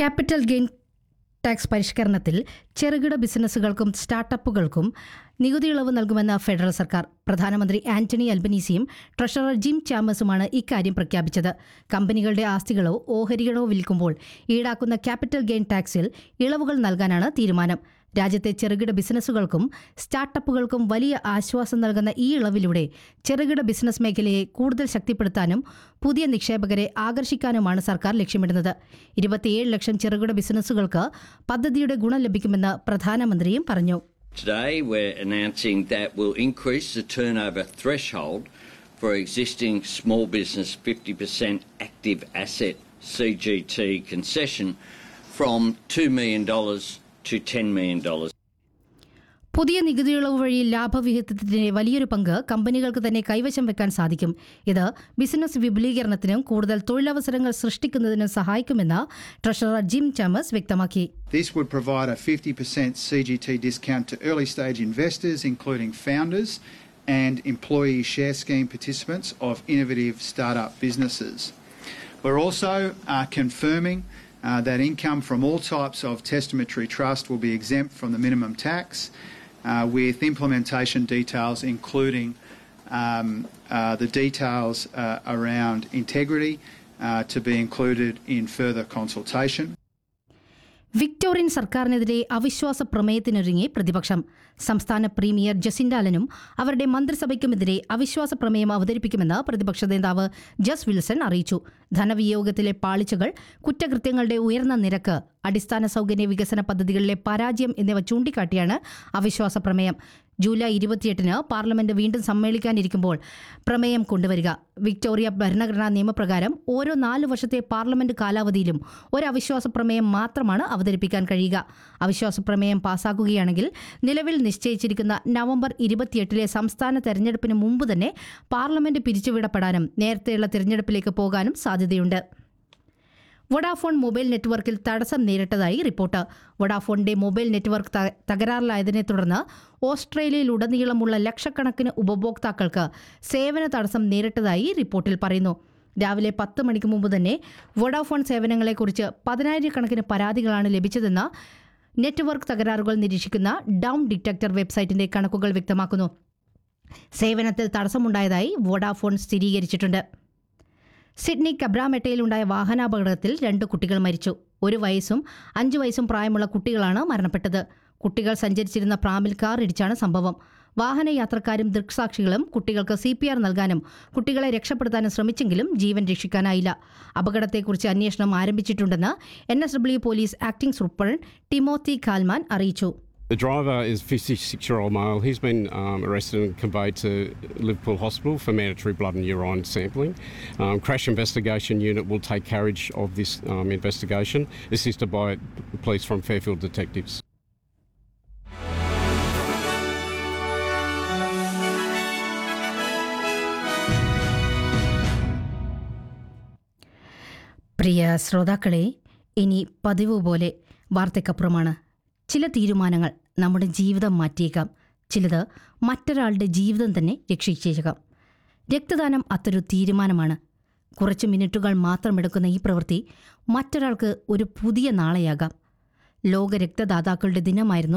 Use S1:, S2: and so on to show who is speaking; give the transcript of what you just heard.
S1: Capital gain tax പരിഷ്കരണത്തിൽ ചെറുകിട ബിസിനസ്സുകൾക്കും സ്റ്റാർട്ടപ്പുകൾക്കും നികുതി ഇളവ് നൽകുമെന്ന് ഫെഡറൽ സർക്കാർ പ്രധാനമന്ത്രി ആന്റണി അൽബനീസിയും ട്രഷറർ ജിം ചാമസുമാണ് ഇക്കാര്യം പ്രഖ്യാപിച്ചത് കമ്പനികളുടെ ആസ്തികളോ ഓഹരികളോ വിൽക്കുമ്പോൾ ഈടാക്കുന്ന ക്യാപിറ്റൽ ഗെയിൻ ടാക്സിൽ ഇളവുകൾ നൽകാനാണ് തീരുമാനം രാജ്യത്തെ ചെറുകിട ബിസിനസ്സുകൾക്കും സ്റ്റാർട്ടപ്പുകൾക്കും വലിയ ആശ്വാസം നൽകുന്ന ഈ ഇളവിലൂടെ ചെറുകിട ബിസിനസ് മേഖലയെ കൂടുതൽ ശക്തിപ്പെടുത്താനും പുതിയ നിക്ഷേപകരെ ആകർഷിക്കാനുമാണ് സർക്കാർ ലക്ഷ്യമിടുന്നത് ഇരുപത്തിയേഴ് ലക്ഷം ചെറുകിട ബിസിനസ്സുകൾക്ക് പദ്ധതിയുടെ ഗുണം ലഭിക്കുമെന്ന് പ്രധാനമന്ത്രിയും പറഞ്ഞു
S2: Today, we're announcing that we'll increase the turnover threshold for existing small business 50% active asset CGT concession from $2 million to $10 million.
S1: പുതിയ നികുതി ഇളവ് വഴി ലാഭവിഹിതത്തിന്റെ വലിയൊരു പങ്ക് കമ്പനികൾക്ക് തന്നെ കൈവശം വെക്കാൻ സാധിക്കും ഇത് ബിസിനസ് വിപുലീകരണത്തിനും കൂടുതൽ തൊഴിലവസരങ്ങൾ സൃഷ്ടിക്കുന്നതിനും സഹായിക്കുമെന്ന് ട്രഷറർ ജിം ചാമസ് വ്യക്തമാക്കി
S3: This would provide a 50% CGT discount to early stage investors, including founders and employee share scheme participants of innovative startup businesses. We're also uh, confirming uh, that income from all types of testamentary trust will be exempt from the minimum tax, uh, with implementation details including um, uh, the details uh, around integrity uh, to be included in further consultation.
S1: Victorian സർക്കാരിനെതിരെ അവിശ്വാസ പ്രമേയത്തിനൊരുങ്ങി പ്രതിപക്ഷം സംസ്ഥാന premier ജസിൻഡാലനും അവരുടെ മന്ത്രിസഭയ്ക്കുമെതിരെ അവിശ്വാസ പ്രമേയം അവതരിപ്പിക്കുമെന്ന് പ്രതിപക്ഷ നേതാവ് ജസ് വിൽസൺ അറിയിച്ചു ധനവിയോഗത്തിലെ പാളിച്ചകൾ കുറ്റകൃത്യങ്ങളുടെ ഉയർന്ന നിരക്ക് അടിസ്ഥാന സൗകര്യ വികസന പദ്ധതികളിലെ പരാജയം എന്നിവ ചൂണ്ടിക്കാട്ടിയാണ് അവിശ്വാസ പ്രമേയം ജൂലൈ ഇരുപത്തിയെട്ടിന് പാർലമെന്റ് വീണ്ടും സമ്മേളിക്കാനിരിക്കുമ്പോൾ പ്രമേയം കൊണ്ടുവരിക വിക്ടോറിയ ഭരണഘടനാ നിയമപ്രകാരം ഓരോ നാല് വർഷത്തെ പാർലമെന്റ് കാലാവധിയിലും ഒരു അവിശ്വാസ പ്രമേയം മാത്രമാണ് അവതരിപ്പിക്കാൻ കഴിയുക അവിശ്വാസ പ്രമേയം പാസാക്കുകയാണെങ്കിൽ നിലവിൽ നിശ്ചയിച്ചിരിക്കുന്ന നവംബർ ഇരുപത്തിയെട്ടിലെ സംസ്ഥാന തെരഞ്ഞെടുപ്പിന് മുമ്പ് തന്നെ പാർലമെന്റ് പിരിച്ചുവിടപ്പെടാനും നേരത്തെയുള്ള തിരഞ്ഞെടുപ്പിലേക്ക് പോകാനും സാധ്യതയുണ്ട് വൊഡാഫോൺ മൊബൈൽ നെറ്റ്വർക്കിൽ തടസ്സം നേരിട്ടതായി റിപ്പോർട്ട് വൊഡാഫോണിന്റെ മൊബൈൽ നെറ്റ്വർക്ക് ത- തകരാറിലായതിനെ തുടർന്ന് ഓസ്ട്രേലിയയിലുടനീളമുള്ള ലക്ഷക്കണക്കിന് ഉപഭോക്താക്കൾക്ക് സേവന തടസ്സം നേരിട്ടതായി റിപ്പോർട്ടിൽ പറയുന്നു രാവിലെ പത്ത് മണിക്ക് മുമ്പ് തന്നെ വൊഡാഫോൺ സേവനങ്ങളെക്കുറിച്ച് പതിനായിരക്കണക്കിന് പരാതികളാണ് ലഭിച്ചതെന്ന് നെറ്റ്വർക്ക് തകരാറുകൾ നിരീക്ഷിക്കുന്ന ഡൗൺ ഡിറ്റക്ടർ വെബ്സൈറ്റിന്റെ കണക്കുകൾ വ്യക്തമാക്കുന്നു സേവനത്തിൽ തടസ്സമുണ്ടായതായി വോഡാഫോൺ സ്ഥിരീകരിച്ചിട്ടുണ്ട് സിഡ്നി കബ്രാമെട്ടയിലുണ്ടായ വാഹനാപകടത്തിൽ രണ്ട് കുട്ടികൾ മരിച്ചു ഒരു വയസ്സും അഞ്ച് വയസ്സും പ്രായമുള്ള കുട്ടികളാണ് മരണപ്പെട്ടത് കുട്ടികൾ സഞ്ചരിച്ചിരുന്ന പ്രാമിൽ കാർ ഇടിച്ചാണ് സംഭവം വാഹന യാത്രക്കാരും ദൃക്സാക്ഷികളും കുട്ടികൾക്ക് സി പി ആർ നൽകാനും കുട്ടികളെ രക്ഷപ്പെടുത്താനും ശ്രമിച്ചെങ്കിലും ജീവൻ രക്ഷിക്കാനായില്ല അപകടത്തെക്കുറിച്ച് അന്വേഷണം ആരംഭിച്ചിട്ടുണ്ടെന്ന് N S W police acting superintendent Timothy Kalman അറിയിച്ചു
S4: The driver is a 56 year old male. He's been um, arrested and conveyed to Liverpool Hospital for mandatory blood and urine sampling. Um, crash investigation unit will take carriage of this um, investigation, assisted by police from Fairfield detectives.
S1: പ്രിയ ശ്രോതാക്കളെ ഇനി പതിവ് പോലെ വാർത്തയ്ക്കപ്പുറമാണ് ചില തീരുമാനങ്ങൾ നമ്മുടെ ജീവിതം മാറ്റിയേക്കാം ചിലത് മറ്റൊരാളുടെ ജീവിതം തന്നെ രക്ഷിച്ചേക്കാം രക്തദാനം അതൊരു തീരുമാനമാണ് കുറച്ച് മിനിറ്റുകൾ മാത്രം എടുക്കുന്ന ഈ പ്രവൃത്തി മറ്റൊരാൾക്ക് ഒരു പുതിയ നാളെയാകാം ലോക രക്തദാതാക്കളുടെ ദിനമായിരുന്നു